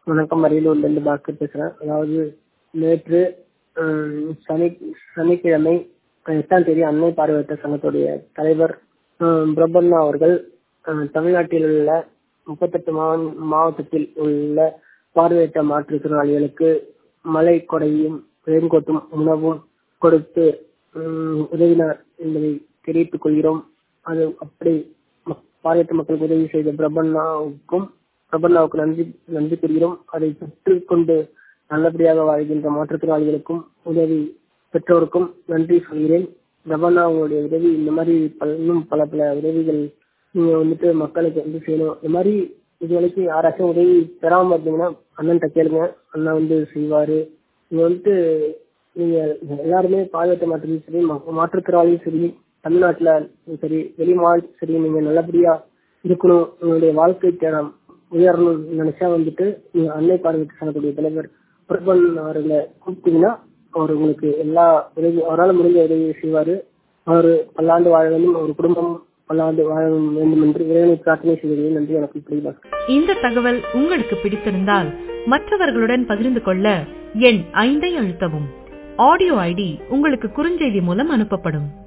வணக்கம் அரியலூர்லேருந்து பாஸ்கர் பேசுகிறேன் அதாவது நேற்று அஹ், சனி சனிக்கிழமை எட்டாம் தேதி அன்னை பார்வையற்ற சங்கத்துடைய தலைவர் அஹ், பிரபன்னா அவர்கள் அஹ், தமிழ்நாட்டில் உள்ள முப்பத்தெட்டு மாவ- மாவட்டத்தில் உள்ள பார்வையற்ற மாற்றுத்திறனாளிகளுக்கு மலை கொடையும் ரெயின்கோட்டும் உணவும் கொடுத்து உம், உதவினார் என்பதை தெரிவித்துக் கொள்கிறோம் அது அப்படி மக்- பார்வையற்ற மக்களுக்கு உதவி செய்த பிரபன்னாவுக்கும் பிரபன்னாவுக்கு நன்றி நன்றி கூறுகிறோம் அதை பெற்றுக்கொண்டு நல்லபடியாக வாழ்கின்ற மாற்றுத்திறனாளிகளுக்கும் உதவி பெற்றோருக்கும் நன்றி சொல்கிறேன் பிரபன்னா உங்களுடைய உதவி இந்த மாதிரி பல இன்னும் பல பல உதவிகள் நீங்க வந்துட்டு மக்களுக்கு வந்து செய்யணும் இந்த மாதிரி இது வரைக்கும் யாராச்சும் உதவி பெறாம இருந்தீங்கன்னா அண்ணன்ட்ட கேளுங்க அண்ணா வந்து செய்வாரு நீங்க வந்துட்டு நீங்க எல்லாருமே பார்வையற்ற மாற்றத்தையும் சரி மா- மாற்றுத்திறனாளியும் சரி தமிழ்நாட்டுல சரி வெளி மாநிலத்திலும் சரி நீங்க நல்லபடியா இருக்கணும் உங்களுடைய வாழ்க்கை தரம் உயரணும்னு நினைச்சா வந்துட்டு நீங்க அன்னை பார்வையற்ற சங்கத்துடைய தலைவர் பிரபன் அவர்களை கூப்பிட்டீங்கன்னா அவர் உங்களுக்கு எல்லா உதவி அவரால் முடிஞ்ச உதவியை செய்வாரு அவர் பல்லாண்டு வாழ வேண்டும் அவர் குடும்பம் பல்லாண்டு வாழ வேண்டும் என்று இறைவனை பிரார்த்தனை செய்கிறேன் நன்றி எனக்கு புரியுதா இந்த தகவல் உங்களுக்கு பிடித்திருந்தால் மற்றவர்களுடன் பகிர்ந்து கொள்ள எண் ஐந்தை அழுத்தவும் ஆடியோ ஐடி உங்களுக்கு குறுஞ்செய்தி மூலம் அனுப்பப்படும்